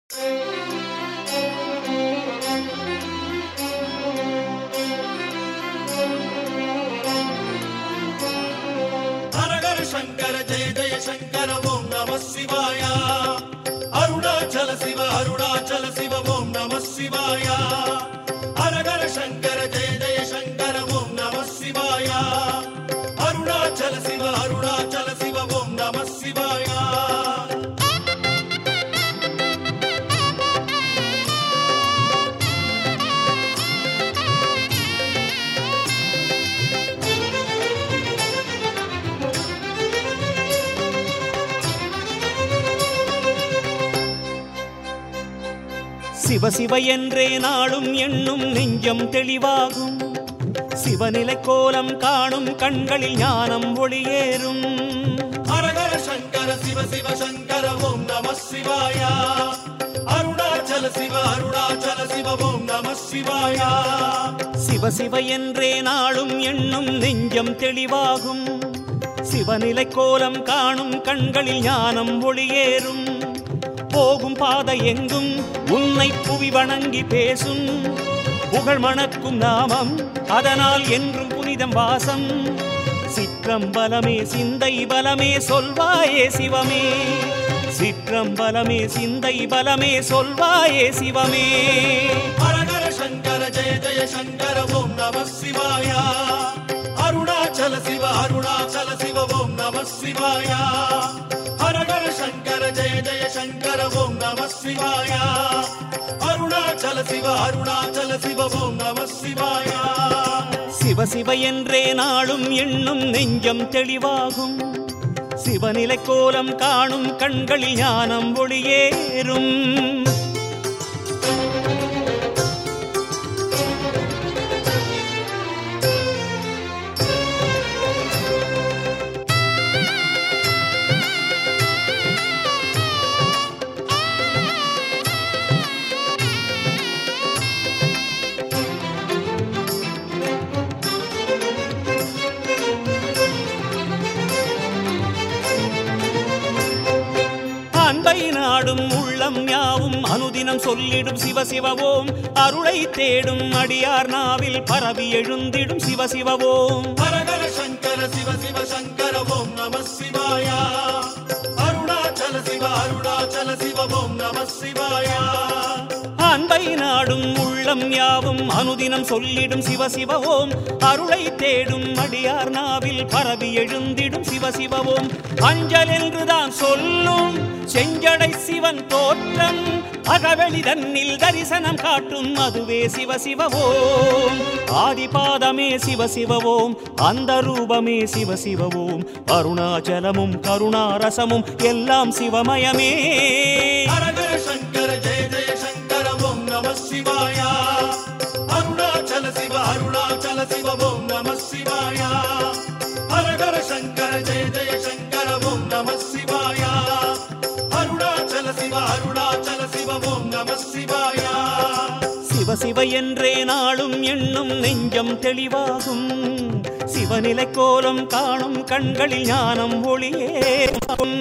ஹரஹர சங்கர ஜெய ஜெய சங்கர ஓம் நம சிவாய அருணாச்சல சிவ அருணாச்சல சிவ ஓம் நம சிவாய ஹரஹர சங்கர ஜெய ஜெய சங்கர ஓம் நம சிவாய அருணாச்சல சிவ அருணாச்சல சிவ ஓம் நம சிவாய சிவ சிவ என்றே நாளும் எண்ணும் நெஞ்சம் தெளிவாகும் சிவநிலை கோலம் காணும் கண்களில் ஞானம் ஒளியேறும் ஹரஹர சங்கர சிவ சிவ சங்கர ஓம் நம சிவாய அருணாச்சல சிவ அருணாச்சல சிவ ஓம் நம சிவாய சிவ சிவ என்றே நாளும் எண்ணும் நெஞ்சம் தெளிவாகும் சிவநிலை கோலம் காணும் கண்களில் ஞானம் ஒளியேறும் போகும் பாதை எங்கும் உன்னை புவி வணங்கி பேசும் புகழ் மணக்கும் நாமம் அதனால் என்றும் புனிதம் வாசம் சிற்றம்பலமே சிந்தை பலமே சொல்வாயே சிவமே சிற்றம்பலமே சிந்தை பலமே சொல்வாயே சிவமே ஹரஹர சங்கர ஜெய ஜெய சங்கர ஓம் நம சிவாய அருணாச்சல சிவ அருணாச்சல சிவ ஓம் நம சிவாய ஹரஹர சங்கர ஜெய ஜெய சங்கர ஓம் நம சிவாய அருணாச்சல சிவ அருணாச்சல சிவ ஓம் நம சிவாய சிவ சிவ என்றே நாளும் எண்ணும் நெஞ்சம் தெளிவாகும் சிவநிலை கோலம் காணும் கண்களில் ஞானம் ஒளியேறும் அன்பை நாடும் உள்ளம் யாவும் அனுதினம் சொல்லிடும் சிவ சிவவோம் அருளை தேடும் அடியார் நாவில் பரவி எழுந்திடும் சிவ சிவவோம் ஹரஹர சங்கர சிவ சிவ சங்கர ஓம் நம சிவாய அருணாச்சல சிவ அருணாச்சல சிவ ஓம் நம சிவாய அன்பை நாடும் உள்ளம் யாவும் அனுதினம் சொல்லிடும் சிவ சிவவோம் அருளை தேடும் அடியார் நாவில் பரவி எழுந்திடும் சிவ சிவவோம் அஞ்சல் என்றுதான் சொல்லும் செஞ்சடை சிவன் தோற்றம் அகவெளி தன்னில் தரிசனம் காட்டும் அதுவே சிவ சிவவோம் ஆதிபாதமே சிவ சிவவோம் அந்த ரூபமே சிவ சிவவோம் அருணாச்சலமும் கருணாரசமும் எல்லாம் சிவமயமே ஹரஹர சங்கர ஜெய ஜெய சங்கர ஓம் நம சிவாய அருணாச்சல சிவ அருணாச்சல சிவ ஓம் நம சிவாய ஹரஹர சங்கர ஜெய ஜெய சங்கர ஓம் நம சிவாய அருணாச்சல சிவ அருணாச்சல சிவ ஓம் நம சிவாய சிவ சிவ என்றே நாளும் எண்ணும் நெஞ்சம் தெளிவாகும் சிவநிலை கோலம் காணும் கண்களில் ஞானம் ஒளியேறும்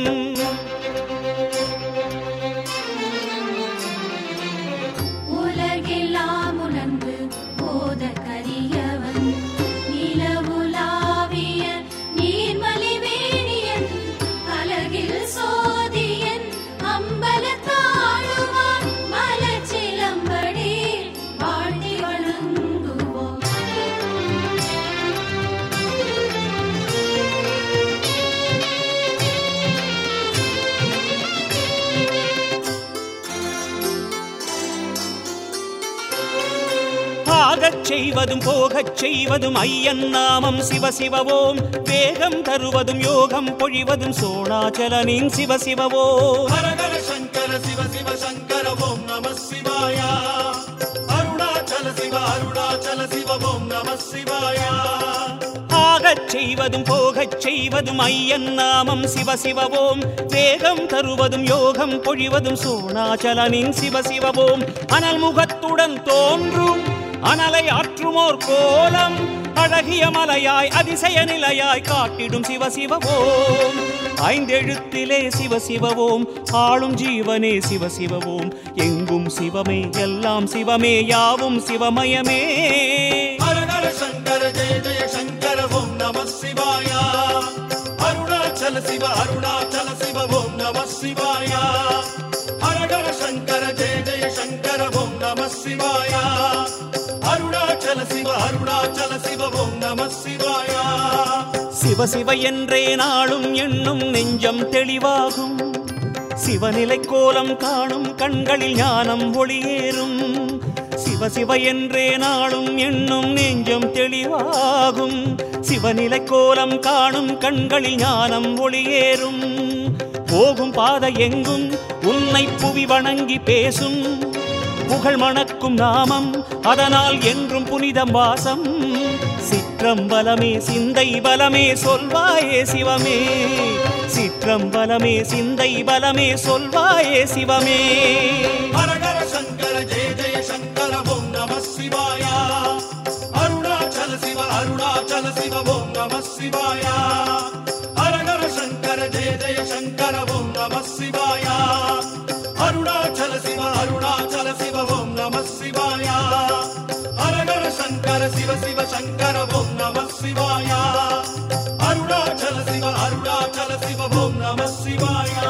உலகெல்லாம் உணர்ந்து போத கரியவன் நிலவுலாவிய நீர்மலிவேணியன் அழகில் சோதியன் அம்பலத்தாழுவான் மலச்சிலம்படி வாழ்த்தி வணங்குவோம் ஆகச் செய்வதும் போகச் செய்வதும் ஐயன் நாமம் சிவ சிவவோம் வேகம் தருவதும் யோகம் பொழிவதும் சோணாச்சலனின் சிவ சிவவோம் ஹரஹர சங்கர சிவ சிவ சங்கர ஓம் நம சிவாய அருணாச்சல சிவ அருணாச்சல சிவ ஓம் நம சிவாய ஆகச் செய்வதும் போகச் செய்வதும் ஐயன் நாமம் சிவ சிவவோம் வேகம் தருவதும் யோகம் பொழிவதும் சோணாச்சலனின் சிவ சிவவோம் அனல் முகத்துடன் தோன்றும் அனலை ஆற்றுமோர் கோலம் அழகிய மலையாய் அதிசய நிலையாய் காட்டிடும் சிவ சிவவோம் ஐந்தெழுத்திலே சிவ சிவவோம் ஆளும் ஜீவனே சிவ சிவவோம் எங்கும் சிவமே எல்லாம் சிவமே யாவும் சிவமயமே ஹரஹர சங்கர ஜெய ஜெய சங்கர ஓம் நம சிவாய அருணாச்சல சிவ அருணாச்சல சிவ ஓம் நம சிவாய ஹரஹர சங்கர ஜெய ஜெய சங்கர ஓம் நம சிவாய அருணாச்சல சிவ அருணாச்சல சிவ ஓம் நம சிவாய சிவ சிவ என்றே நாளும் எண்ணும் நெஞ்சம் தெளிவாகும் சிவநிலை கோலம் காணும் கண்களில் ஞானம் ஒளியேறும் சிவ சிவ என்றே நாளும் எண்ணும் நெஞ்சம் தெளிவாகும் சிவநிலை கோலம் காணும் கண்களில் ஞானம் ஒளியேறும் போகும் பாதை எங்கும் உன்னை புவி வணங்கி பேசும் புகழ் மணக்கும் நாமம் அதனால் என்றும் புனிதம் வாசம் சிற்றம்பலமே சிந்தை பலமே சொல்வாயே சிவமே சிற்றம்பலமே சிந்தை பலமே சொல்வாயே சிவமே ஹரஹர சங்கர ஜெய ஜெய சங்கர ஓம் நம சிவாய அருணாச்சல சிவ அருணாச்சல சிவ ஓம் நம சிவாய ஹரஹர சங்கர ஜெய ஜெய சங்கர ஓம் நம சிவாய அருணாச்சல சிவ அருணாச்சல சிவ ஓம் நம சிவாய ஹரஹர சங்கர சிவ சிவ சங்கர ஓம் நம சிவாய அருணாச்சல சிவ அருணாச்சல சிவ ஓம் நம சிவாய